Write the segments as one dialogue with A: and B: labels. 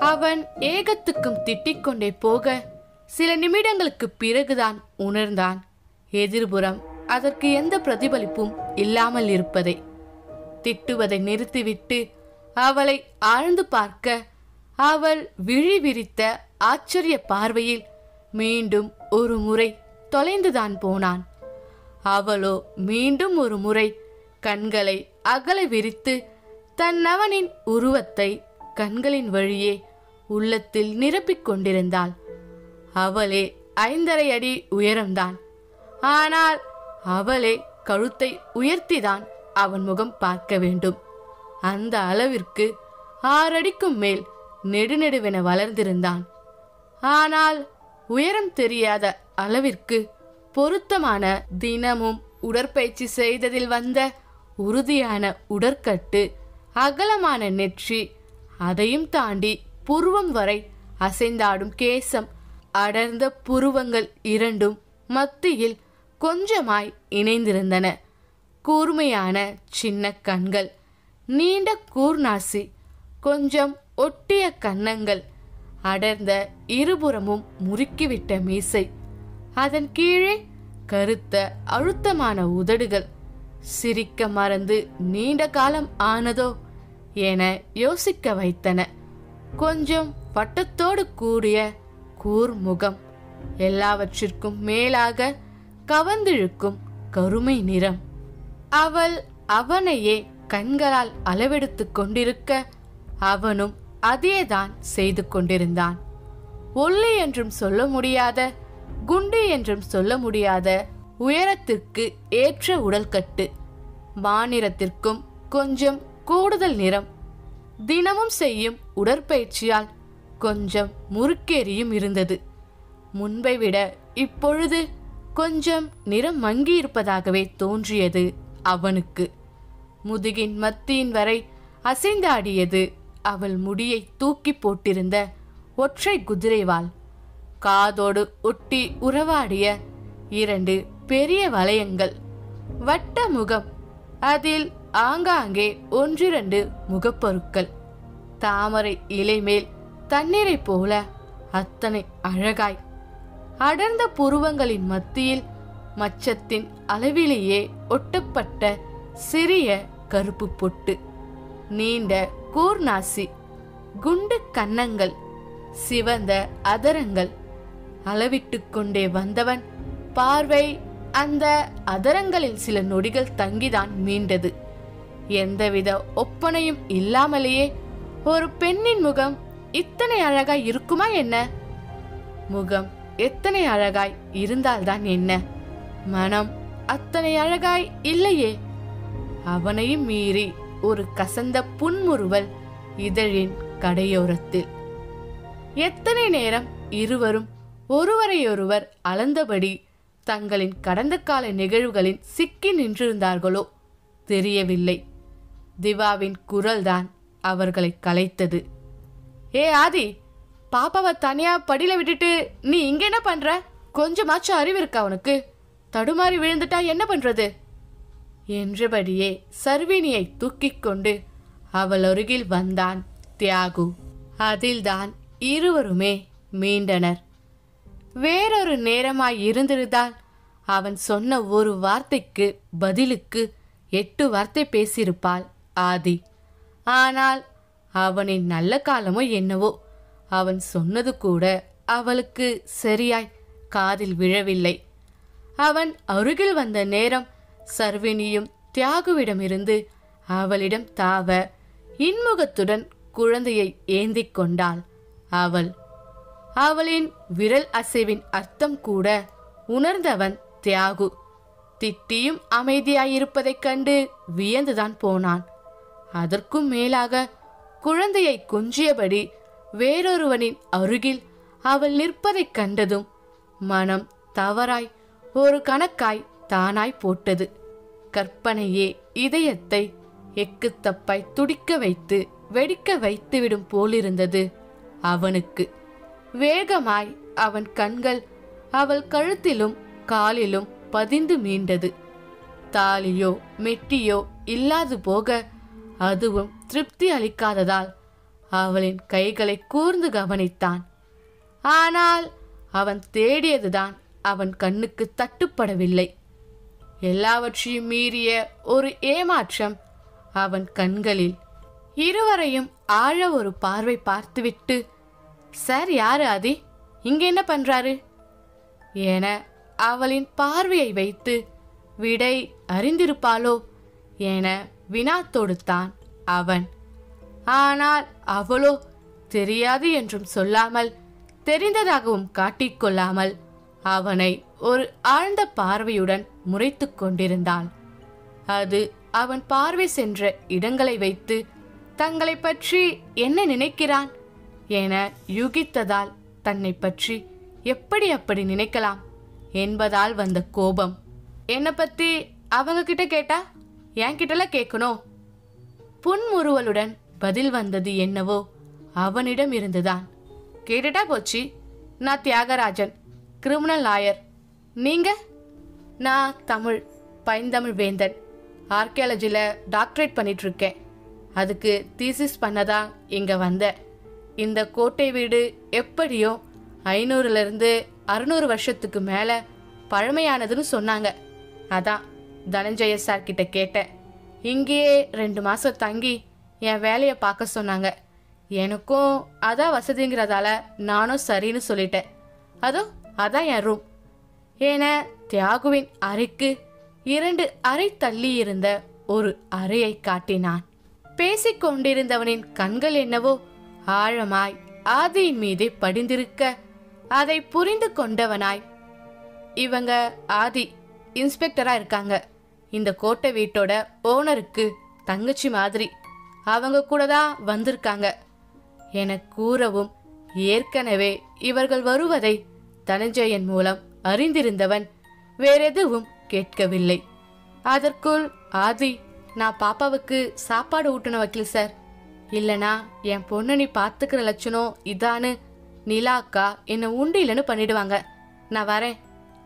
A: அவன் ஏகத்துக்கும் திட்டிக் கொண்டே போக சில நிமிடங்களுக்கு பிறகுதான் உணர்ந்தான் எதிர்புறம் அதற்கு எந்த பிரதிபலிப்பும் இல்லாமல் இருப்பதை திட்டுவதை நிறுத்திவிட்டு அவளை ஆழ்ந்து பார்க்க அவள் விழி விரித்த ஆச்சரிய பார்வையில் மீண்டும் ஒரு முறை தொலைந்துதான் போனான் அவளோ மீண்டும் ஒரு முறை கண்களை அகல விரித்து தன் நவனின் உருவத்தை கண்களின் வழியே உள்ளத்தில் நிரப்பிக் கொண்டிருந்தாள் அவளே ஐந்தரை அடி உயரம்தான் ஆனால் அவளே கழுத்தை உயர்த்திதான் அவன் முகம் பார்க்க வேண்டும் அந்த அளவிற்கு ஆறடிக்கும் மேல் நெடுநெடுவென வளர்ந்திருந்தான் ஆனால் உயரம் தெரியாத அளவிற்கு பொருத்தமான தினமும் உடற்பயிற்சி செய்ததில் வந்த உறுதியான உடற்கட்டு அகலமான நெற்றி அதையும் தாண்டி புருவம் வரை அசைந்தாடும் கேசம் அடர்ந்த புருவங்கள் இரண்டும் மத்தியில் கொஞ்சமாய் இணைந்திருந்தன கூர்மையான சின்ன கண்கள் நீண்ட கூர்நாசி கொஞ்சம் ஒட்டிய கன்னங்கள் அடர்ந்த இருபுறமும் முறுக்கிவிட்ட மீசை அதன் கீழே கருத்த அழுத்தமான உதடுகள் சிரிக்க மறந்து நீண்ட காலம் ஆனதோ என யோசிக்க வைத்தன கொஞ்சம் வட்டத்தோடு கூடிய கூர்முகம் எல்லாவற்றிற்கும் மேலாக கவர்ந்திழுக்கும் கருமை நிறம் அவள் அவனையே கண்களால் அளவெடுத்துக் கொண்டிருக்க அவனும் அதேதான் செய்து கொண்டிருந்தான் ஒல்லி என்றும் சொல்ல முடியாத குண்டு என்றும் சொல்ல முடியாத உயரத்திற்கு ஏற்ற உடல்கட்டு மாநிறத்திற்கும் கொஞ்சம் கூடுதல் நிறம் தினமும் செய்யும் உடற்பயிற்சியால் கொஞ்சம் முறுக்கேறியும் இருந்தது முன்பை விட இப்பொழுது கொஞ்சம் நிறம் மங்கியிருப்பதாகவே தோன்றியது அவனுக்கு முதுகின் மத்தியின் வரை அசைந்தாடியது அவள் முடியை தூக்கி போட்டிருந்த ஒற்றை குதிரைவாள் காதோடு ஒட்டி உறவாடிய இரண்டு பெரிய வளையங்கள் வட்ட முகம் அதில் ஆங்காங்கே ஒன்றிரண்டு முகப்பொருட்கள் தாமரை இலை மேல் தண்ணீரைப் போல அத்தனை அழகாய் அடர்ந்த புருவங்களின் மத்தியில் மச்சத்தின் அளவிலேயே ஒட்டப்பட்ட சிறிய கருப்பு பொட்டு நீண்ட கூர்நாசி குண்டு கன்னங்கள் சிவந்த அதரங்கள் அளவிட்டுக் கொண்டே வந்தவன் பார்வை அந்த அதரங்களில் சில நொடிகள் தங்கிதான் மீண்டது எந்தவித ஒப்பனையும் இல்லாமலேயே ஒரு பெண்ணின் முகம் இத்தனை அழகாய் இருக்குமா என்ன முகம் எத்தனை அழகாய் இருந்தால்தான் என்ன மனம் அத்தனை அழகாய் இல்லையே அவனையும் மீறி ஒரு கசந்த புன்முறுவல் இதழின் கடையோரத்தில் எத்தனை நேரம் இருவரும் ஒருவரையொருவர் அளந்தபடி தங்களின் கடந்த கால நிகழ்வுகளின் சிக்கி நின்றிருந்தார்களோ தெரியவில்லை திவாவின் குரல்தான் அவர்களை கலைத்தது ஏ ஆதி பாப்பாவை தனியா படியில விட்டுட்டு நீ இங்க என்ன பண்ற கொஞ்சமாச்சும் அறிவு இருக்கா உனக்கு தடுமாறி விழுந்துட்டா என்ன பண்றது என்றபடியே சர்வினியை தூக்கிக் கொண்டு அவள் அருகில் வந்தான் தியாகு அதில்தான் இருவருமே மீண்டனர் வேறொரு நேரமாய் இருந்திருந்தால் அவன் சொன்ன ஒரு வார்த்தைக்கு பதிலுக்கு எட்டு வார்த்தை பேசியிருப்பாள் ஆதி ஆனால் அவனின் நல்ல காலமோ என்னவோ அவன் சொன்னது கூட அவளுக்கு சரியாய் காதில் விழவில்லை அவன் அருகில் வந்த நேரம் சர்வினியும் தியாகுவிடமிருந்து அவளிடம் தாவ இன்முகத்துடன் குழந்தையை ஏந்திக் கொண்டாள் அவள் அவளின் விரல் அசைவின் அர்த்தம் கூட உணர்ந்தவன் தியாகு திட்டியும் அமைதியாயிருப்பதைக் கண்டு வியந்துதான் போனான் அதற்கும் மேலாக குழந்தையை கொஞ்சியபடி வேறொருவனின் அருகில் அவள் நிற்பதைக் கண்டதும் மனம் தவறாய் ஒரு கணக்காய் தானாய் போட்டது கற்பனையே இதயத்தை எக்குத்தப்பாய் துடிக்க வைத்து வெடிக்க வைத்துவிடும் போலிருந்தது அவனுக்கு வேகமாய் அவன் கண்கள் அவள் கழுத்திலும் காலிலும் பதிந்து மீண்டது தாலியோ மெட்டியோ இல்லாது போக அதுவும் திருப்தி அளிக்காததால் அவளின் கைகளை கூர்ந்து கவனித்தான் ஆனால் அவன் தேடியதுதான் அவன் கண்ணுக்கு தட்டுப்படவில்லை எல்லாவற்றையும் மீறிய ஒரு ஏமாற்றம் அவன் கண்களில் இருவரையும் ஆழ ஒரு பார்வை பார்த்துவிட்டு சார் யாரு ஆதி இங்க என்ன பண்றாரு என அவளின் பார்வையை வைத்து விடை அறிந்திருப்பாளோ என வினா தொடுத்தான் அவன் ஆனால் அவளோ தெரியாது என்றும் சொல்லாமல் தெரிந்ததாகவும் காட்டிக்கொள்ளாமல் அவனை ஒரு ஆழ்ந்த பார்வையுடன் முறைத்துக் கொண்டிருந்தாள் அது அவன் பார்வை சென்ற இடங்களை வைத்து தங்களை பற்றி என்ன நினைக்கிறான் என யூகித்ததால் தன்னை பற்றி எப்படி அப்படி நினைக்கலாம் என்பதால் வந்த கோபம் என்னை பத்தி அவங்க கிட்ட கேட்டா என் கிட்டலாம் கேட்கணும் புன்முறுவலுடன் பதில் வந்தது என்னவோ அவனிடம் இருந்துதான் கேட்டுட்டா போச்சு நான் தியாகராஜன் கிரிமினல் லாயர் நீங்க நான் தமிழ் பைந்தமிழ் வேந்தன் ஆர்கியாலஜியில் டாக்டரேட் பண்ணிட்டு இருக்கேன் அதுக்கு தீசிஸ் பண்ணதான் இங்க வந்தேன் இந்த கோட்டை வீடு எப்படியோ ஐநூறுலேருந்து அறுநூறு வருஷத்துக்கு மேலே பழமையானதுன்னு சொன்னாங்க அதான் தனஞ்சய சார் கிட்ட கேட்டேன் இங்கேயே ரெண்டு மாதம் தங்கி என் வேலையை பார்க்க சொன்னாங்க எனக்கும் அதான் வசதிங்கிறதால நானும் சரின்னு சொல்லிட்டேன் அதோ அதான் என் ரூம் என தியாகுவின் அறைக்கு இரண்டு அறை தள்ளி இருந்த ஒரு அறையை காட்டினான் பேசிக் கொண்டிருந்தவனின் கண்கள் என்னவோ ஆழமாய் ஆதியின் மீதே படிந்திருக்க அதை புரிந்து கொண்டவனாய் இவங்க ஆதி இன்ஸ்பெக்டரா இருக்காங்க இந்த கோட்டை வீட்டோட ஓனருக்கு தங்கச்சி மாதிரி அவங்க கூட தான் வந்திருக்காங்க என கூறவும் ஏற்கனவே இவர்கள் வருவதை தனஞ்சயன் மூலம் அறிந்திருந்தவன் வேறெதுவும் கேட்கவில்லை அதற்குள் ஆதி நான் பாப்பாவுக்கு சாப்பாடு ஊட்டின வக்கீல் சார் இல்லனா என் பொண்ணு நீ பார்த்துக்கிற லட்சணம் இதான்னு நிலாக்கா என்னை உண்டிலன்னு பண்ணிடுவாங்க நான் வரேன்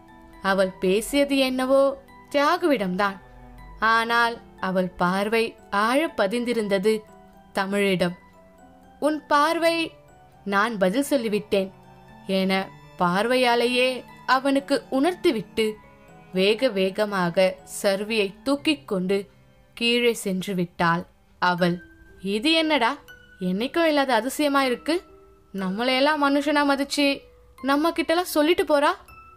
A: அவள் பேசியது என்னவோ தியாகுவிடம்தான் ஆனால் அவள் பார்வை ஆழ பதிந்திருந்தது தமிழிடம் உன் பார்வை நான் பதில் சொல்லிவிட்டேன் என பார்வையாலேயே அவனுக்கு உணர்த்திவிட்டு வேக வேகமாக சர்வியை தூக்கிக் கொண்டு கீழே சென்று விட்டாள் அவள் இது என்னடா என்னைக்கும் இல்லாத அதிசயமா இருக்கு நம்மளையெல்லாம் மனுஷனா மதிச்சு நம்ம கிட்டலாம் சொல்லிட்டு போறா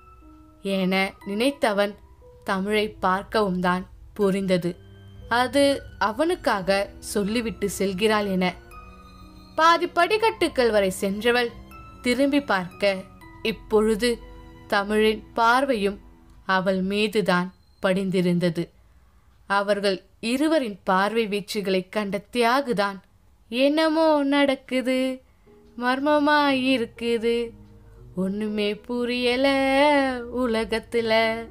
A: என நினைத்தவன் தமிழை பார்க்கவும் தான் புரிந்தது அது அவனுக்காக சொல்லிவிட்டு செல்கிறாள் என பாதி படிக்கட்டுக்கள் வரை சென்றவள் திரும்பி பார்க்க இப்பொழுது தமிழின் பார்வையும் அவள் மீதுதான் படிந்திருந்தது அவர்கள் இருவரின் பார்வை வீச்சுகளை கண்ட தியாகுதான் என்னமோ நடக்குது மர்மமா இருக்குது ஒண்ணுமே புரியல உலகத்துல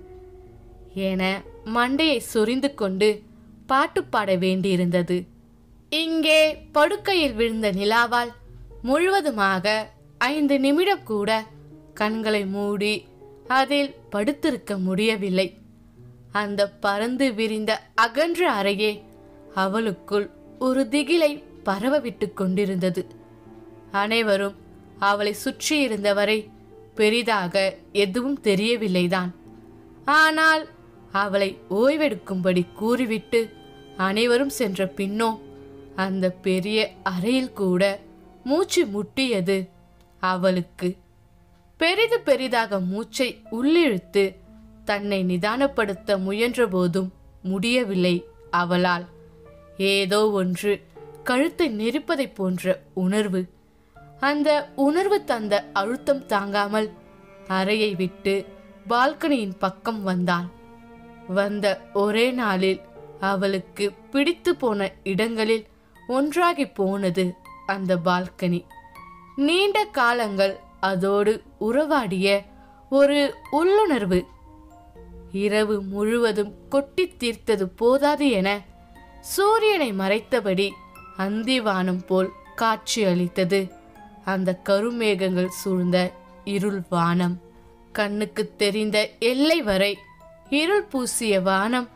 A: என மண்டையை சொரிந்து கொண்டு பாட்டு பாட வேண்டியிருந்தது இங்கே படுக்கையில் விழுந்த நிலாவால் முழுவதுமாக ஐந்து நிமிடம் கூட கண்களை மூடி அதில் படுத்திருக்க முடியவில்லை அந்த பறந்து விரிந்த அகன்ற அறையே அவளுக்குள் ஒரு திகிலை பரவ விட்டு கொண்டிருந்தது அனைவரும் அவளை சுற்றி இருந்தவரை பெரிதாக எதுவும் தெரியவில்லைதான் ஆனால் அவளை ஓய்வெடுக்கும்படி கூறிவிட்டு அனைவரும் சென்ற பின்னோ அந்த பெரிய அறையில் கூட மூச்சு முட்டியது அவளுக்கு பெரிது பெரிதாக மூச்சை உள்ளிழுத்து தன்னை நிதானப்படுத்த முயன்ற போதும் முடியவில்லை அவளால் ஏதோ ஒன்று கழுத்தை நெரிப்பதைப் போன்ற உணர்வு அந்த உணர்வு தந்த அழுத்தம் தாங்காமல் அறையை விட்டு பால்கனியின் பக்கம் வந்தாள் வந்த ஒரே நாளில் அவளுக்கு பிடித்து போன இடங்களில் ஒன்றாகி போனது அந்த பால்கனி நீண்ட காலங்கள் அதோடு உறவாடிய ஒரு உள்ளுணர்வு இரவு முழுவதும் கொட்டித் தீர்த்தது போதாது என சூரியனை மறைத்தபடி அந்திவானம் போல் காட்சி அளித்தது அந்த கருமேகங்கள் சூழ்ந்த இருள் வானம் கண்ணுக்கு தெரிந்த எல்லை வரை இருள் பூசிய வானம்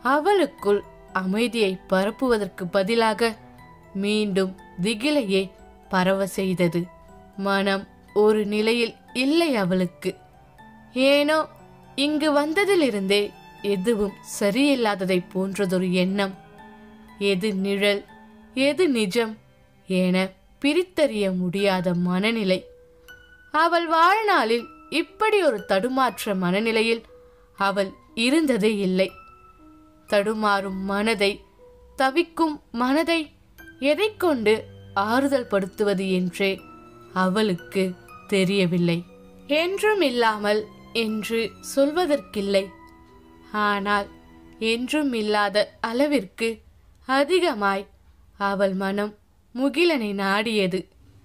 A: அவளுக்குள் அமைதியை பரப்புவதற்கு பதிலாக மீண்டும் திகிலையே பரவ செய்தது மனம் ஒரு நிலையில் இல்லை அவளுக்கு ஏனோ இங்கு வந்ததிலிருந்தே எதுவும் சரியில்லாததை போன்றதொரு எண்ணம் எது நிழல் எது நிஜம் என பிரித்தறிய முடியாத மனநிலை அவள் வாழ்நாளில் இப்படி ஒரு தடுமாற்ற மனநிலையில் அவள் இருந்ததே இல்லை தடுமாறும் மனதை தவிக்கும் மனதை எதைக் கொண்டு ஆறுதல் படுத்துவது என்றே அவளுக்கு தெரியவில்லை என்றும் இல்லாமல் என்று சொல்வதற்கில்லை ஆனால் என்றும் இல்லாத அளவிற்கு அதிகமாய் அவள் மனம் முகிலனை நாடியது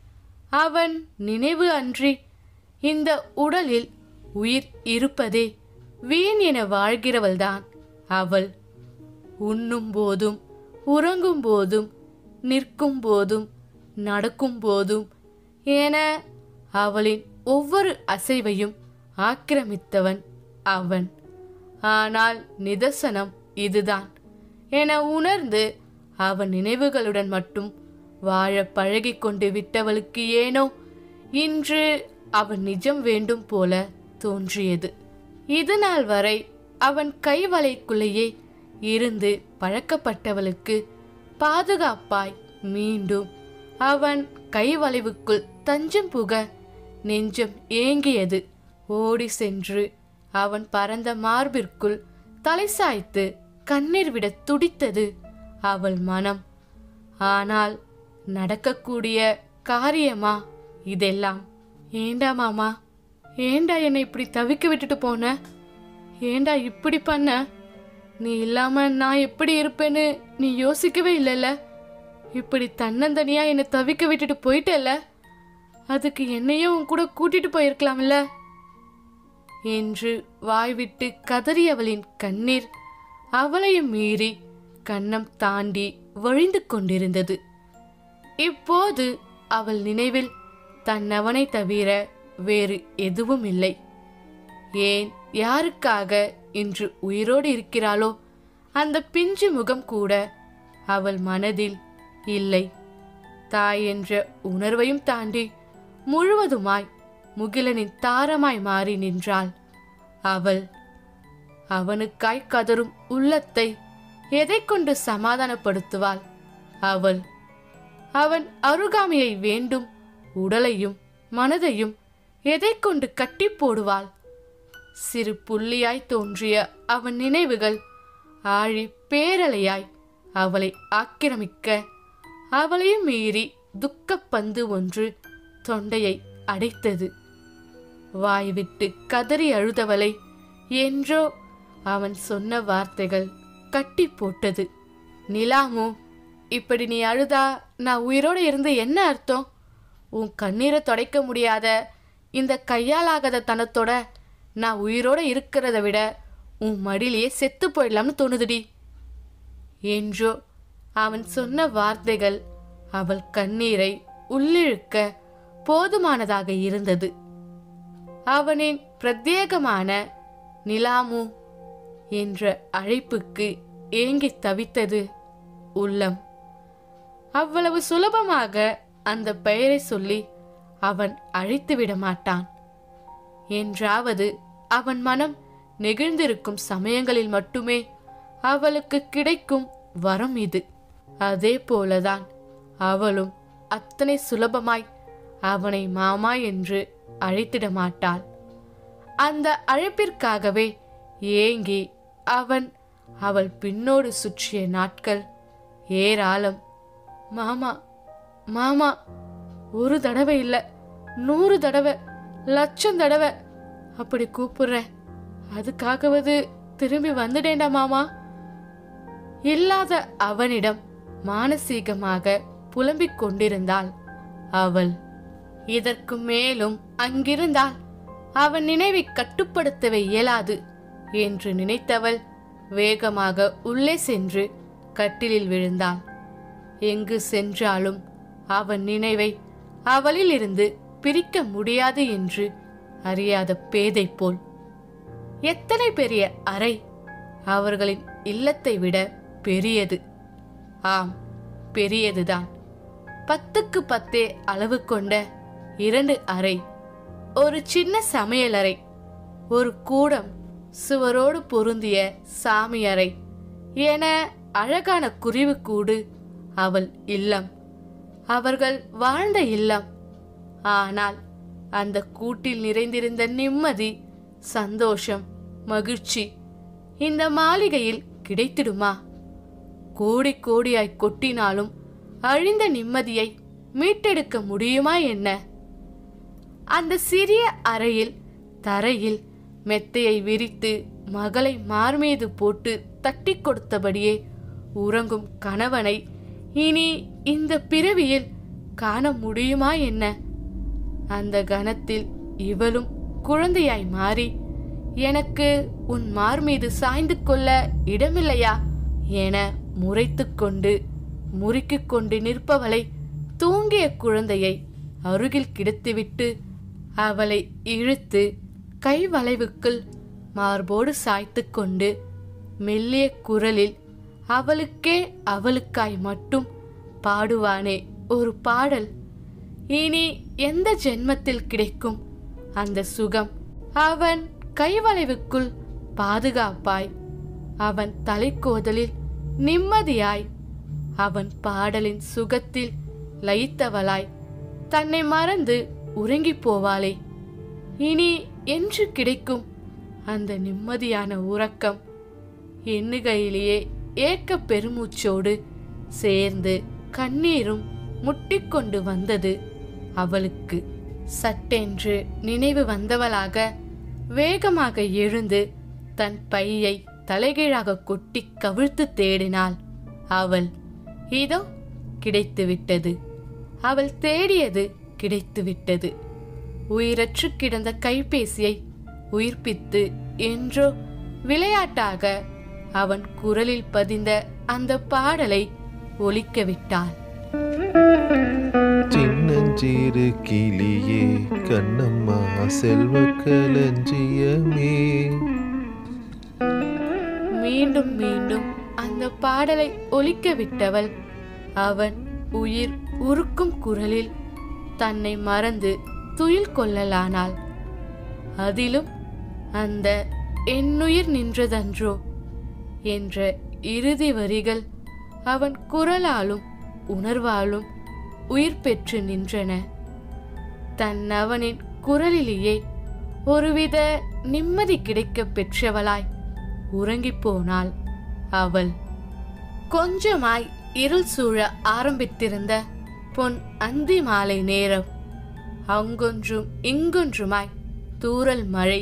A: அவன் நினைவு அன்றி இந்த உடலில் உயிர் இருப்பதே வீண் என வாழ்கிறவள்தான் அவள் உண்ணும் போதும் உறங்கும் போதும் நிற்கும் போதும் நடக்கும் போதும் என அவளின் ஒவ்வொரு அசைவையும் ஆக்கிரமித்தவன் அவன் ஆனால் நிதர்சனம் இதுதான் என உணர்ந்து அவன் நினைவுகளுடன் மட்டும் வாழ பழகிக் கொண்டு விட்டவளுக்கு ஏனோ இன்று அவன் நிஜம் வேண்டும் போல தோன்றியது இது நாள் வரை அவன் கைவளைக்குள்ளேயே இருந்து பழக்கப்பட்டவளுக்கு பாதுகாப்பாய் மீண்டும் அவன் கைவளைவுக்குள் தஞ்சம் புக நெஞ்சம் ஏங்கியது ஓடி சென்று அவன் பரந்த மார்பிற்குள் தலை சாய்த்து கண்ணீர் விட துடித்தது அவள் மனம் ஆனால் நடக்கக்கூடிய காரியமா இதெல்லாம் ஏண்டா மாமா ஏண்டா என்னை இப்படி தவிக்க விட்டுட்டு போன ஏண்டா இப்படி பண்ண நீ இல்லாம நான் எப்படி இருப்பேன்னு நீ யோசிக்கவே இல்லைல்ல இப்படி தன்னந்தனியா என்னை தவிக்க விட்டுட்டு போயிட்டல்ல அதுக்கு என்னையும் உன் கூட கூட்டிட்டு போயிருக்கலாம்ல என்று வாய்விட்டு கதறியவளின் கண்ணீர் அவளையும் மீறி கன்னம் தாண்டி வழிந்து கொண்டிருந்தது இப்போது அவள் நினைவில் தன்னவனை தவிர வேறு எதுவும் இல்லை ஏன் யாருக்காக இன்று உயிரோடு இருக்கிறாளோ அந்த பிஞ்சு முகம் கூட அவள் மனதில் இல்லை தாய் என்ற உணர்வையும் தாண்டி முழுவதுமாய் முகிலனின் தாரமாய் மாறி நின்றாள் அவள் அவனுக்காய் கதரும் உள்ளத்தை எதை கொண்டு சமாதானப்படுத்துவாள் அவள் அவன் அருகாமையை வேண்டும் உடலையும் மனதையும் எதை கொண்டு கட்டி போடுவாள் சிறு புள்ளியாய் தோன்றிய அவன் நினைவுகள் ஆழி பேரலையாய் அவளை ஆக்கிரமிக்க அவளையும் மீறி துக்கப்பந்து ஒன்று தொண்டையை அடைத்தது வாய் விட்டு கதறி அழுதவளை என்றோ அவன் சொன்ன வார்த்தைகள் கட்டி போட்டது நிலாமு இப்படி நீ அழுதா நான் உயிரோடு இருந்து என்ன அர்த்தம் உன் கண்ணீரை துடைக்க முடியாத இந்த கையாலாகாத தனத்தோட நான் உயிரோட இருக்கிறத விட உன் மடியிலேயே செத்து போயிடலாம்னு தோணுதுடி என்றோ அவன் சொன்ன வார்த்தைகள் அவள் கண்ணீரை உள்ளிழுக்க போதுமானதாக இருந்தது அவனின் பிரத்யேகமான நிலாமு என்ற அழைப்புக்கு ஏங்கித் தவித்தது உள்ளம் அவ்வளவு சுலபமாக அந்த பெயரை சொல்லி அவன் அழைத்து விட மாட்டான் என்றாவது அவன் மனம் நெகிழ்ந்திருக்கும் சமயங்களில் மட்டுமே அவளுக்கு கிடைக்கும் வரம் இது அதே போலதான் அவளும் அத்தனை சுலபமாய் அவனை மாமா என்று அழைத்திட மாட்டாள் அந்த அழைப்பிற்காகவே ஏங்கி அவன் அவள் பின்னோடு சுற்றிய நாட்கள் ஏராளம் மாமா மாமா ஒரு தடவை இல்ல நூறு தடவை லட்சம் தடவை அப்படி கூப்பிடுறேன் அதுக்காகவது திரும்பி வந்துடேண்டா மாமா இல்லாத அவனிடம் மானசீகமாக புலம்பிக் கொண்டிருந்தாள் அவள் இதற்கு மேலும் அங்கிருந்தால் அவன் நினைவை கட்டுப்படுத்தவே இயலாது என்று நினைத்தவள் வேகமாக உள்ளே சென்று கட்டிலில் விழுந்தாள் எங்கு சென்றாலும் அவன் நினைவை அவளில் இருந்து பிரிக்க முடியாது என்று அறியாத பேதை போல் எத்தனை பெரிய அறை அவர்களின் இல்லத்தை விட பெரியது ஆம் பெரியதுதான் பத்துக்கு பத்தே அளவு கொண்ட இரண்டு அறை ஒரு சின்ன சமையலறை ஒரு கூடம் சுவரோடு பொருந்திய சாமியறை என அழகான குருவி கூடு அவள் இல்லம் அவர்கள் வாழ்ந்த இல்லம் ஆனால் அந்த கூட்டில் நிறைந்திருந்த நிம்மதி சந்தோஷம் மகிழ்ச்சி இந்த மாளிகையில் கிடைத்திடுமா கோடி கோடியாய் கொட்டினாலும் அழிந்த நிம்மதியை மீட்டெடுக்க முடியுமா என்ன அந்த சிறிய அறையில் தரையில் மெத்தையை விரித்து மகளை மார்மீது போட்டு தட்டி கொடுத்தபடியே உறங்கும் கணவனை இனி இந்த பிறவியில் காண முடியுமா என்ன அந்த கணத்தில் இவளும் குழந்தையாய் மாறி எனக்கு உன் மார் மீது சாய்ந்து கொள்ள இடமில்லையா என முறைத்துக் கொண்டு முறுக்கிக் கொண்டு நிற்பவளை தூங்கிய குழந்தையை அருகில் கிடத்திவிட்டு அவளை இழுத்து கை வளைவுக்குள் மார்போடு சாய்த்து கொண்டு மெல்லிய குரலில் அவளுக்கே அவளுக்காய் மட்டும் பாடுவானே ஒரு பாடல் இனி எந்த ஜென்மத்தில் கிடைக்கும் அந்த சுகம் அவன் கைவளைவுக்குள் பாதுகாப்பாய் அவன் தலைக்கோதலில் நிம்மதியாய் அவன் பாடலின் சுகத்தில் லயித்தவளாய் தன்னை மறந்து உறங்கிப் போவாளே இனி என்று கிடைக்கும் அந்த நிம்மதியான உறக்கம் எண்ணுகையிலேயே ஏக்க பெருமூச்சோடு சேர்ந்து கண்ணீரும் முட்டிக்கொண்டு வந்தது அவளுக்கு சட்டென்று நினைவு வந்தவளாக வேகமாக எழுந்து தன் பையை தலைகீழாக கொட்டி கவிழ்த்து தேடினாள் அவள் இதோ கிடைத்துவிட்டது அவள் தேடியது கிடைத்துவிட்டது உயிரற்று கிடந்த கைபேசியை உயிர்ப்பித்து என்றோ விளையாட்டாக அவன் குரலில் பதிந்த அந்த பாடலை ஒலிக்க விட்டாள்
B: சின்னஞ்சிறு கிளியே கண்ணம்மா செல்வ களஞ்சியமே
A: மீண்டும் மீண்டும் அந்த பாடலை ஒலிக்க விட்டவள் அவன் உயிர் உருக்கும் குரலில் தன்னை மறந்து துயில் கொள்ளலானாள் அதிலும் அந்த என்னுயிர் நின்றதன்றோ என்ற இறுதி வரிகள் அவன் குரலாலும் உணர்வாலும் உயிர் பெற்று நின்றன தன் அவனின் குரலிலேயே ஒருவித நிம்மதி கிடைக்கப் பெற்றவளாய் உறங்கிப் போனாள் அவள் கொஞ்சமாய் இருள் சூழ ஆரம்பித்திருந்த பொன் அந்தி மாலை நேரம் அங்கொன்றும் இங்கொன்றுமாய் தூறல் மழை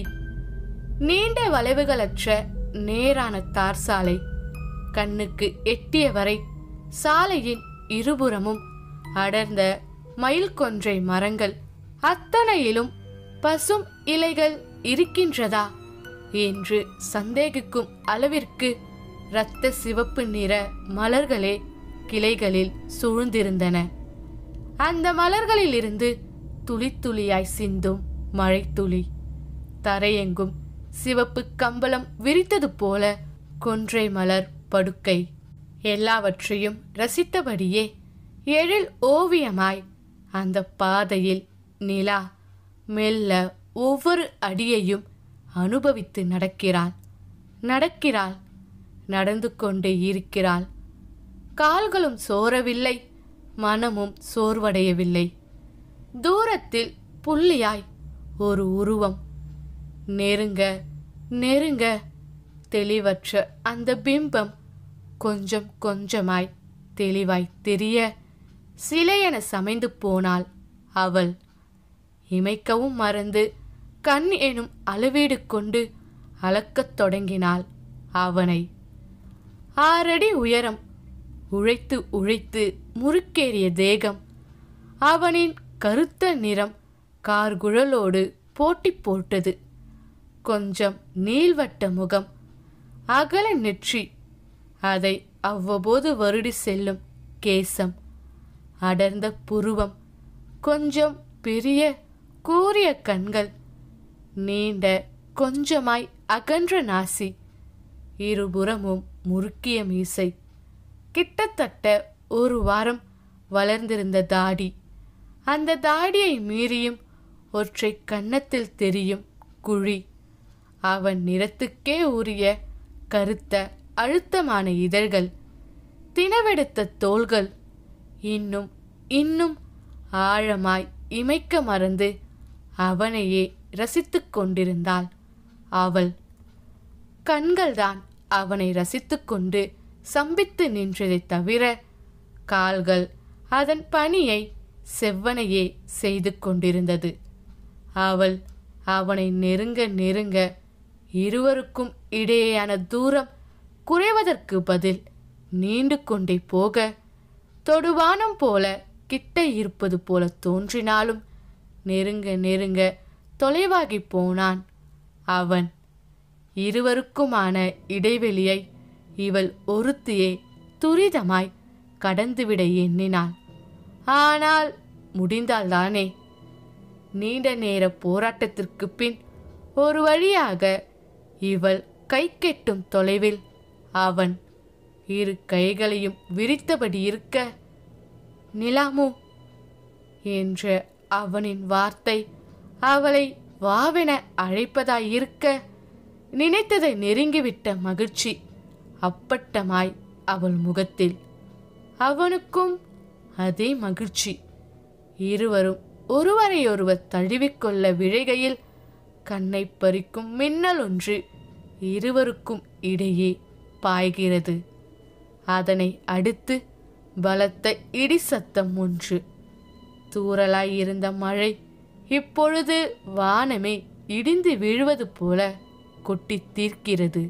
A: நீண்ட வளைவுகளற்ற நேரான தார் சாலை கண்ணுக்கு எட்டிய வரை சாலையின் இருபுறமும் அடர்ந்த மயில் கொன்றை மரங்கள் அத்தனையிலும் பசும் இலைகள் இருக்கின்றதா என்று சந்தேகிக்கும் அளவிற்கு இரத்த சிவப்பு நிற மலர்களே கிளைகளில் சூழ்ந்திருந்தன அந்த மலர்களிலிருந்து துளி துளியாய் சிந்தும் மழைத்துளி தரையெங்கும் சிவப்பு கம்பளம் விரித்தது போல கொன்றை மலர் படுக்கை எல்லாவற்றையும் ரசித்தபடியே எழில் ஓவியமாய் அந்த பாதையில் நிலா மெல்ல ஒவ்வொரு அடியையும் அனுபவித்து நடக்கிறாள் நடக்கிறாள் நடந்து கொண்டே இருக்கிறாள் கால்களும் சோரவில்லை மனமும் சோர்வடையவில்லை தூரத்தில் புள்ளியாய் ஒரு உருவம் நெருங்க நெருங்க தெளிவற்ற அந்த பிம்பம் கொஞ்சம் கொஞ்சமாய் தெளிவாய் தெரிய சிலையென சமைந்து போனாள் அவள் இமைக்கவும் மறந்து கண் எனும் அளவீடு கொண்டு அளக்கத் தொடங்கினாள் அவனை ஆறடி உயரம் உழைத்து உழைத்து முறுக்கேறிய தேகம் அவனின் கருத்த நிறம் கார்குழலோடு போட்டி போட்டது கொஞ்சம் நீள்வட்ட முகம் அகல நெற்றி அதை அவ்வப்போது வருடி செல்லும் கேசம் அடர்ந்த புருவம் கொஞ்சம் பெரிய கூரிய கண்கள் நீண்ட கொஞ்சமாய் அகன்ற நாசி இருபுறமும் முறுக்கிய மீசை கிட்டத்தட்ட ஒரு வாரம் வளர்ந்திருந்த தாடி அந்த தாடியை மீறியும் ஒற்றை கன்னத்தில் தெரியும் குழி அவன் நிறத்துக்கே உரிய கருத்த அழுத்தமான இதழ்கள் தினவெடுத்த தோள்கள் இன்னும் இன்னும் ஆழமாய் இமைக்க மறந்து அவனையே ரசித்துக் கொண்டிருந்தாள் அவள் கண்கள்தான் அவனை ரசித்துக்கொண்டு சம்பித்து நின்றதைத் தவிர கால்கள் அதன் பணியை செவ்வனையே செய்து கொண்டிருந்தது அவள் அவனை நெருங்க நெருங்க இருவருக்கும் இடையேயான தூரம் குறைவதற்கு பதில் நீண்டு கொண்டே போக தொடுவானம் போல கிட்ட இருப்பது போல தோன்றினாலும் நெருங்க நெருங்க தொலைவாகி போனான் அவன் இருவருக்குமான இடைவெளியை இவள் ஒருத்தியே துரிதமாய் கடந்துவிட எண்ணினாள் ஆனால் முடிந்தால்தானே நீண்ட நேர போராட்டத்திற்கு பின் ஒரு வழியாக இவள் கை கெட்டும் தொலைவில் அவன் இரு கைகளையும் விரித்தபடி இருக்க நிலாமு என்ற அவனின் வார்த்தை அவளை வாவென அழைப்பதாய் இருக்க நினைத்ததை நெருங்கிவிட்ட மகிழ்ச்சி அப்பட்டமாய் அவள் முகத்தில் அவனுக்கும் அதே மகிழ்ச்சி இருவரும் ஒருவரையொருவர் தழுவிக்கொள்ள விழைகையில் கண்ணை பறிக்கும் மின்னல் ஒன்று இருவருக்கும் இடையே பாய்கிறது அதனை அடுத்து பலத்த இடி சத்தம் ஒன்று தூறலாய் இருந்த மழை இப்பொழுது வானமே இடிந்து விழுவது போல கொட்டி தீர்க்கிறது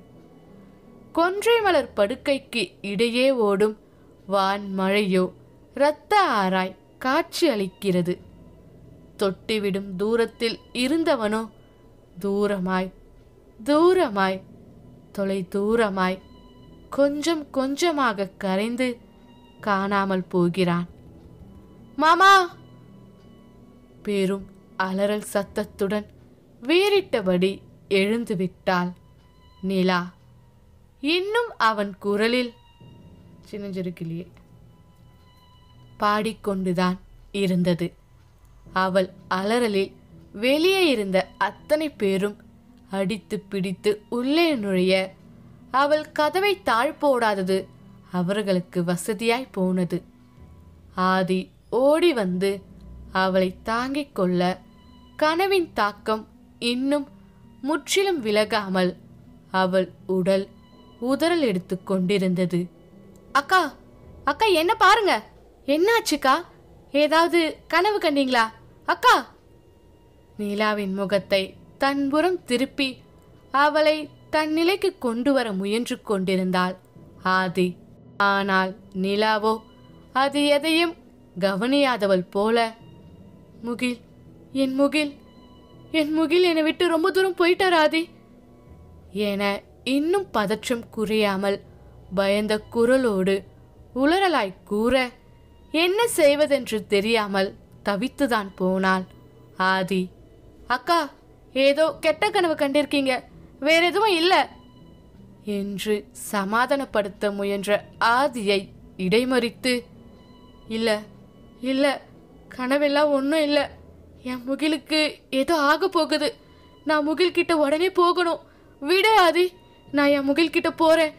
A: கொன்றை மலர் படுக்கைக்கு இடையே ஓடும் வான் மழையோ இரத்த ஆராய் காட்சி அளிக்கிறது தொட்டிவிடும் தூரத்தில் இருந்தவனோ தூரமாய் தூரமாய் தொலை தூரமாய் கொஞ்சம் கொஞ்சமாக கரைந்து காணாமல் போகிறான் மாமா பெரும் அலறல் சத்தத்துடன் வீறிட்டபடி எழுந்து விட்டாள் நிலா இன்னும் அவன் குரலில் சின்னஞ்சிறுக்கிளியே பாடிக்கொண்டுதான் இருந்தது அவள் அலறலில் வெளியே இருந்த அத்தனை பேரும் அடித்து பிடித்து உள்ளே நுழைய அவள் கதவை தாழ்போடாதது அவர்களுக்கு வசதியாய் போனது ஆதி ஓடி வந்து அவளை தாங்கிக் கொள்ள கனவின் தாக்கம் இன்னும் முற்றிலும் விலகாமல் அவள் உடல் உதறல் எடுத்து கொண்டிருந்தது அக்கா அக்கா என்ன பாருங்க என்னாச்சுக்கா ஏதாவது கனவு கண்டீங்களா அக்கா நீலாவின் முகத்தை தன்புறம் திருப்பி அவளை தன் நிலைக்கு கொண்டு வர முயன்று கொண்டிருந்தாள் ஆதி ஆனால் நிலாவோ அது எதையும் கவனியாதவள் போல முகில் என் முகில் என் முகில் என்னை விட்டு ரொம்ப தூரம் போயிட்டார் ஆதி என இன்னும் பதற்றம் குறையாமல் பயந்த குரலோடு உளறலாய் கூற என்ன செய்வதென்று தெரியாமல் தவித்துதான் போனாள் ஆதி அக்கா ஏதோ கெட்ட கனவு கண்டிருக்கீங்க வேற எதுவும் இல்ல என்று சமாதானப்படுத்த முயன்ற ஆதியை இடைமறித்து இல்ல இல்ல கனவெல்லாம் ஒன்றும் இல்லை என் முகிலுக்கு ஏதோ ஆக போகுது நான் முகில் கிட்ட உடனே போகணும் விட ஆதி நான் என் முகில் கிட்ட போறேன்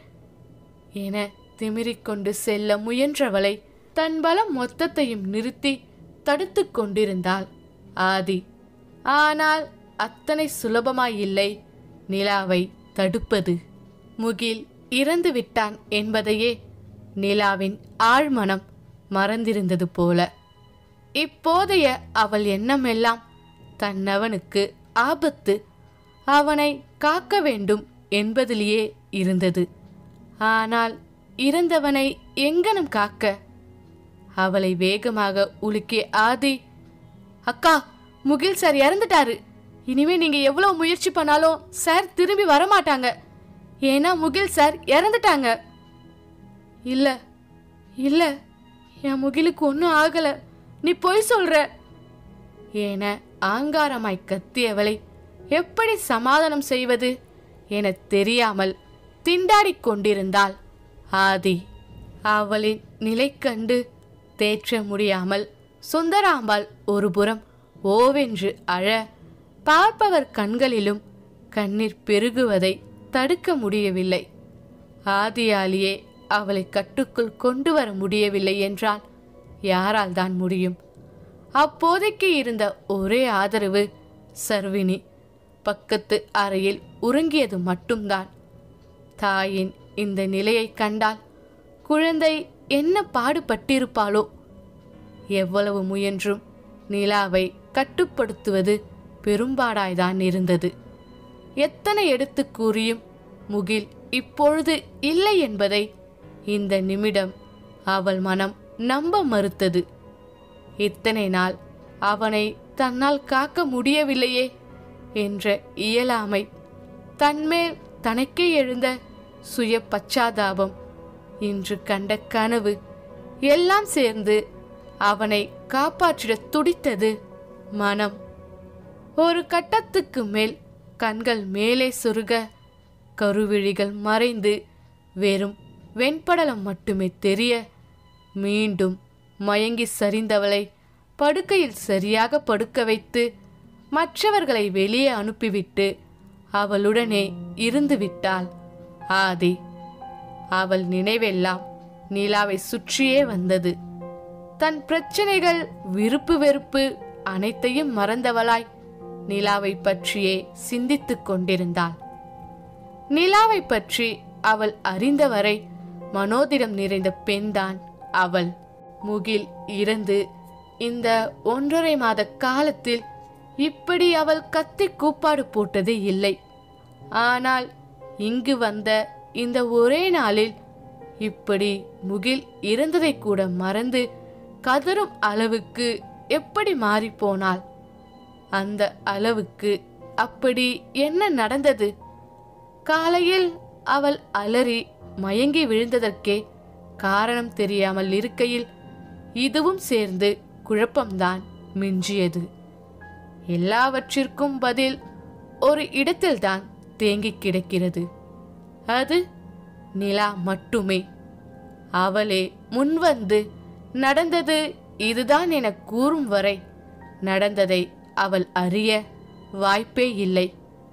A: என திமிரிக்கொண்டு செல்ல முயன்றவளை தன் பலம் மொத்தத்தையும் நிறுத்தி தடுத்து கொண்டிருந்தாள் ஆதி ஆனால் அத்தனை சுலபமாயில்லை நிலாவை தடுப்பது முகில் இறந்து விட்டான் என்பதையே நிலாவின் ஆழ்மனம் மறந்திருந்தது போல இப்போதைய அவள் எண்ணமெல்லாம் தன்னவனுக்கு ஆபத்து அவனை காக்க வேண்டும் என்பதிலேயே இருந்தது ஆனால் இறந்தவனை எங்கனம் காக்க அவளை வேகமாக உலுக்கிய ஆதி அக்கா முகில் சார் இறந்துட்டாரு இனிமே நீங்க எவ்வளவு முயற்சி பண்ணாலும் சார் திரும்பி வரமாட்டாங்க ஏன்னா முகில் சார் இறந்துட்டாங்க இல்ல இல்ல என் முகிலுக்கு ஒன்றும் ஆகல நீ பொய் சொல்ற என ஆங்காரமாய் கத்தியவளை எப்படி சமாதானம் செய்வது என தெரியாமல் திண்டாடிக் கொண்டிருந்தாள் ஆதி அவளின் நிலை கண்டு தேற்ற முடியாமல் சுந்தராம்பாள் ஒருபுறம் ஓவென்று அழ பார்ப்பவர் கண்களிலும் கண்ணீர் பெருகுவதை தடுக்க முடியவில்லை ஆதியாலியே அவளை கட்டுக்குள் கொண்டு வர முடியவில்லை என்றால் யாரால் தான் முடியும் அப்போதைக்கு இருந்த ஒரே ஆதரவு சர்வினி பக்கத்து அறையில் உறங்கியது மட்டும்தான் தாயின் இந்த நிலையை கண்டால் குழந்தை என்ன பாடுபட்டிருப்பாளோ எவ்வளவு முயன்றும் நிலாவை கட்டுப்படுத்துவது பெரும்பாடாய்தான் இருந்தது எத்தனை எடுத்து கூறியும் முகில் இப்பொழுது இல்லை என்பதை இந்த நிமிடம் அவள் மனம் நம்ப மறுத்தது இத்தனை நாள் அவனை தன்னால் காக்க முடியவில்லையே என்ற இயலாமை தன்மேல் தனக்கே எழுந்த சுய பச்சாதாபம் இன்று கண்ட கனவு எல்லாம் சேர்ந்து அவனை காப்பாற்றிட துடித்தது மனம் ஒரு கட்டத்துக்கு மேல் கண்கள் மேலே சுருக கருவிழிகள் மறைந்து வெறும் வெண்படலம் மட்டுமே தெரிய மீண்டும் மயங்கி சரிந்தவளை படுக்கையில் சரியாக படுக்க வைத்து மற்றவர்களை வெளியே அனுப்பிவிட்டு அவளுடனே இருந்து விட்டாள் ஆதி அவள் நினைவெல்லாம் நிலாவை சுற்றியே வந்தது தன் பிரச்சனைகள் விருப்பு வெறுப்பு அனைத்தையும் மறந்தவளாய் நிலாவை பற்றியே சிந்தித்துக் கொண்டிருந்தாள் நிலாவை பற்றி அவள் அறிந்தவரை மனோதிடம் நிறைந்த பெண்தான் அவள் முகில் இறந்து இந்த ஒன்றரை மாத காலத்தில் இப்படி அவள் கத்தி கூப்பாடு போட்டது இல்லை ஆனால் இங்கு வந்த இந்த ஒரே நாளில் இப்படி முகில் இறந்ததை கூட மறந்து கதறும் அளவுக்கு எப்படி மாறிப்போனாள் அந்த அளவுக்கு அப்படி என்ன நடந்தது காலையில் அவள் அலறி மயங்கி விழுந்ததற்கே காரணம் தெரியாமல் இருக்கையில் இதுவும் சேர்ந்து குழப்பம்தான் மிஞ்சியது எல்லாவற்றிற்கும் பதில் ஒரு இடத்தில்தான் தேங்கிக் கிடக்கிறது அது நிலா மட்டுமே அவளே முன்வந்து நடந்தது இதுதான் என கூறும் வரை நடந்ததை அவள் அறிய வாய்ப்பே இல்லை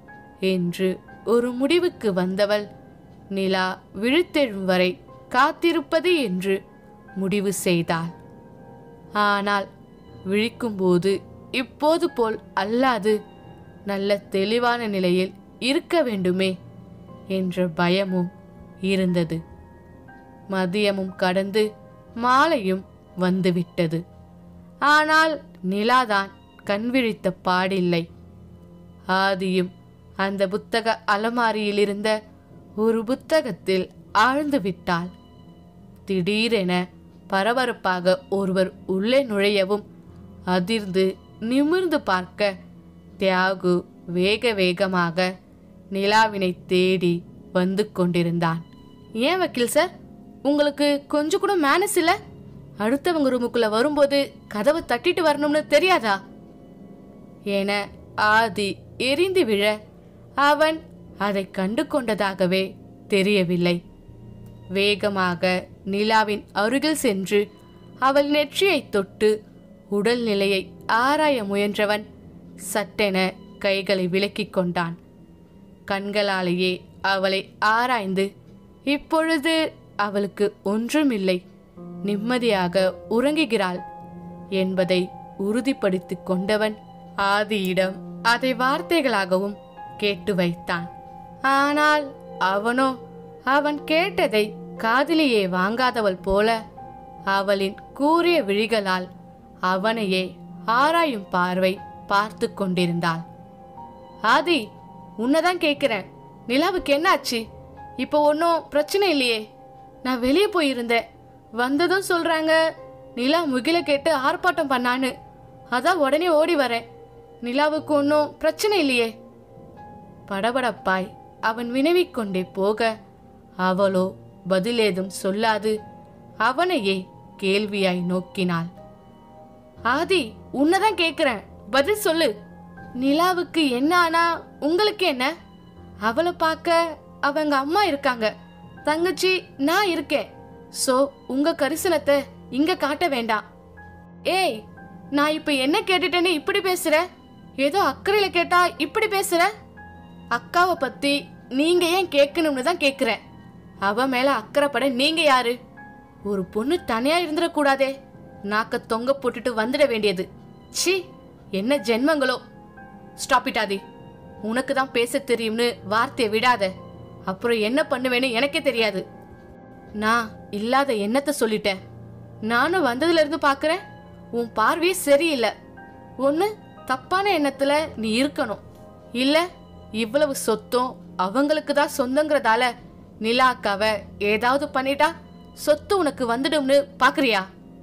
A: என்று ஒரு முடிவுக்கு வந்தவள் நிலா விழித்தெழும் வரை காத்திருப்பது என்று முடிவு செய்தாள் ஆனால் விழிக்கும்போது இப்போது போல் அல்லாது நல்ல தெளிவான நிலையில் இருக்க வேண்டுமே என்ற பயமும் இருந்தது மதியமும் கடந்து மாலையும் வந்துவிட்டது ஆனால் நிலாதான் கண் விழித்த பாடில்லை ஆதியும் அந்த புத்தக அலமாரியில் இருந்த ஒரு புத்தகத்தில் ஆழ்ந்து விட்டாள் திடீரென பரபரப்பாக ஒருவர் உள்ளே நுழையவும் அதிர்ந்து நிமிர்ந்து பார்க்க தியாகு வேக வேகமாக நிலாவினை தேடி வந்து கொண்டிருந்தான் ஏன் வக்கீல் சார் உங்களுக்கு கொஞ்சம் கூட மேனஸ் இல்ல அடுத்தவங்க ரூமுக்குள்ள வரும்போது கதவை தட்டிட்டு வரணும்னு தெரியாதா என ஆதி எரிந்து விழ அவன் அதை கண்டு கொண்டதாகவே தெரியவில்லை வேகமாக நிலாவின் அருகில் சென்று அவள் நெற்றியைத் தொட்டு உடல்நிலையை ஆராய முயன்றவன் சட்டென கைகளை விலக்கிக் கொண்டான் கண்களாலேயே அவளை ஆராய்ந்து இப்பொழுது அவளுக்கு ஒன்றுமில்லை நிம்மதியாக உறங்குகிறாள் என்பதை உறுதிப்படுத்திக் கொண்டவன் ஆதியிடம் அதை வார்த்தைகளாகவும் கேட்டு வைத்தான் ஆனால் அவனோ அவன் கேட்டதை காதிலேயே வாங்காதவள் போல அவளின் கூறிய விழிகளால் அவனையே ஆராயும் பார்வை பார்த்து கொண்டிருந்தாள் ஆதி உன்னதான் கேட்குறேன் நிலாவுக்கு என்னாச்சு இப்போ ஒன்றும் பிரச்சனை இல்லையே நான் வெளியே போயிருந்தேன் வந்ததும் சொல்றாங்க நிலா முகில கேட்டு ஆர்ப்பாட்டம் பண்ணான்னு அதான் உடனே ஓடி வரேன் நிலாவுக்கு ஒன்றும் பிரச்சனை இல்லையே படபடப்பாய் அவன் வினவிக் கொண்டே போக அவளோ பதிலேதும் சொல்லாது அவனையே கேள்வியாய் நோக்கினாள் ஆதி உன்னதான் கேக்குறேன் பதில் சொல்லு நிலாவுக்கு என்ன ஆனா உங்களுக்கு என்ன அவளை பார்க்க அவங்க அம்மா இருக்காங்க தங்கச்சி நான் இருக்கேன் சோ உங்க கரிசனத்தை இங்க காட்ட வேண்டாம் ஏய் நான் இப்ப என்ன கேட்டுட்டேன்னு இப்படி பேசுற ஏதோ அக்கறையில கேட்டா இப்படி பேசுற அக்காவை பத்தி நீங்க ஏன் கேட்கணும்னு தான் கேக்குறேன் அவ மேல அக்கறைப்பட நீங்க யாரு ஒரு பொண்ணு தனியா இருந்துடக்கூடாதே நாக்க தொங்க போட்டுட்டு வந்துட வேண்டியது சி என்ன ஜென்மங்களோ ஸ்டாப் இட் ஆதி உனக்கு தான் பேச தெரியும்னு வார்த்தையை விடாத அப்புறம் என்ன பண்ணுவேன்னு எனக்கே தெரியாது நான் இல்லாத எண்ணத்தை சொல்லிட்டேன் நானும் வந்ததுல இருந்து பாக்குறேன் உன் பார்வையே சரியில்லை ஒண்ணு தப்பான எண்ணத்துல நீ இருக்கணும் இல்ல இவ்வளவு சொத்தும் அவங்களுக்கு தான் சொந்தங்கிறதால நிலா அக்காவை ஏதாவது பண்ணிட்டா சொத்து உனக்கு வந்துடும்னு பாக்குறியா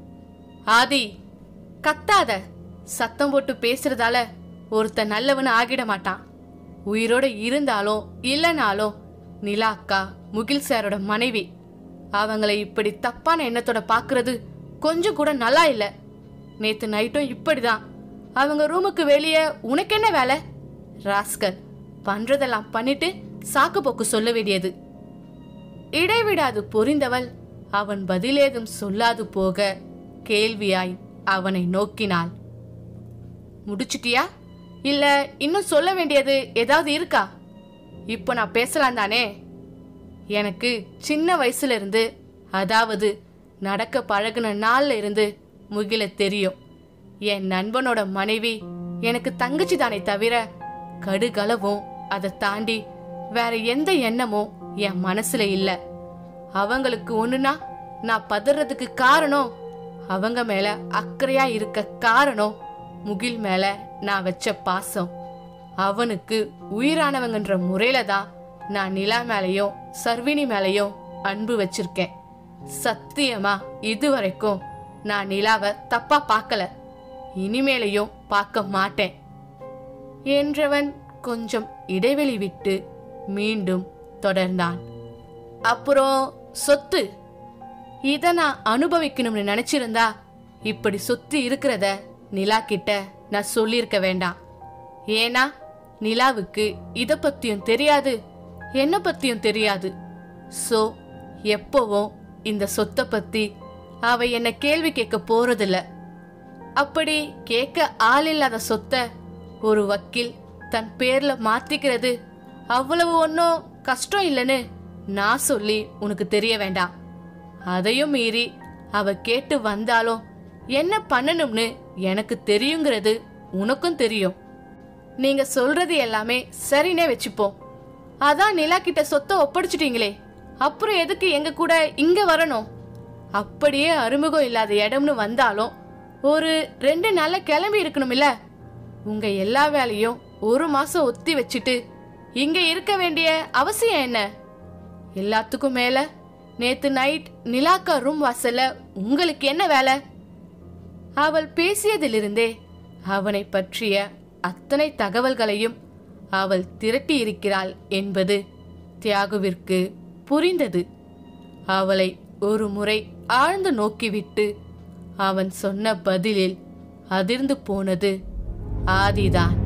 A: ஆதி கத்தாத சத்தம் போட்டு பேசுறதால ஒருத்தன் நல்லவனு ஆகிட மாட்டான் உயிரோட இருந்தாலும் இல்லைனாலும் நிலா அக்கா முகில் சாரோட மனைவி அவங்கள இப்படி தப்பான எண்ணத்தோட பாக்குறது கொஞ்சம் கூட நல்லா இல்ல நேத்து நைட்டும் இப்படிதான் அவங்க ரூமுக்கு வெளியே உனக்கு என்ன வேலை ராஸ்கல் பண்றதெல்லாம் பண்ணிட்டு சாக்கு போக்கு சொல்ல வேண்டியது இடைவிடாது பொரிந்தவள் அவன் பதிலேதும் சொல்லாது போக கேள்வியாய் அவனை நோக்கினாள் முடிச்சிட்டியா இல்ல இன்னும் சொல்ல வேண்டியது ஏதாவது இருக்கா இப்போ நான் பேசலாம் தானே எனக்கு சின்ன வயசுல இருந்து அதாவது நடக்க பழகுன நாள்ல இருந்து முகில தெரியும் என் நண்பனோட மனைவி எனக்கு தங்கச்சி தானே தவிர கடுகளவும் அதை தாண்டி வேற எந்த எண்ணமும் என் மனசுல இல்ல அவங்களுக்கு ஒண்ணுனா நான் பதறதுக்கு காரணம் அவங்க மேல அக்கறையா இருக்க காரணம் முகில் மேல நான் வச்ச பாசம் அவனுக்கு உயிரானவங்கன்ற முறையில தான் நான் நிலா மேலயும் சர்வினி மேலயும் அன்பு வச்சிருக்கேன் சத்தியமா இதுவரைக்கும் நான் நிலாவை தப்பா பார்க்கல இனிமேலையும் பார்க்க மாட்டேன் என்றவன் கொஞ்சம் இடைவெளி விட்டு மீண்டும் தொடர்ந்தான் அப்புறம் சொத்து இத நான் அனுபவிக்கணும்னு நினைச்சிருந்தா இப்படி சொத்து இருக்கிறத நிலா கிட்ட நான் சொல்லியிருக்க வேண்டாம் ஏன்னா நிலாவுக்கு இத பத்தியும் தெரியாது என்ன பத்தியும் தெரியாது சோ எப்பவும் இந்த சொத்தை பத்தி அவ என்ன கேள்வி கேட்க போறதில்ல அப்படி கேட்க ஆள் இல்லாத சொத்தை ஒரு வக்கீல் தன் பேர்ல மாத்திக்கிறது அவ்வளவு ஒன்றும் கஷ்டம் இல்லைன்னு நான் சொல்லி உனக்கு தெரிய வேண்டாம் அதையும் மீறி அவ கேட்டு வந்தாலும் என்ன பண்ணணும்னு எனக்கு தெரியுங்கிறது உனக்கும் தெரியும் நீங்க சொல்றது எல்லாமே சரினே வச்சுப்போம் அதான் நிலா கிட்ட சொத்தை ஒப்படைச்சிட்டீங்களே அப்புறம் எதுக்கு எங்க கூட இங்க வரணும் அப்படியே அறிமுகம் இல்லாத இடம்னு வந்தாலும் ஒரு ரெண்டு நாள்ல கிளம்பி இருக்கணும்ல உங்க எல்லா வேலையும் ஒரு மாசம் ஒத்தி வச்சுட்டு இங்க இருக்க வேண்டிய அவசியம் என்ன எல்லாத்துக்கும் மேல நேத்து நைட் நிலாக்கா ரூம் வாசல்ல உங்களுக்கு என்ன வேலை அவள் பேசியதிலிருந்தே அவனை பற்றிய அத்தனை தகவல்களையும் அவள் திரட்டி இருக்கிறாள் என்பது தியாகுவிற்கு புரிந்தது அவளை ஒரு முறை ஆழ்ந்து நோக்கிவிட்டு அவன் சொன்ன பதிலில் அதிர்ந்து போனது ஆதிதான்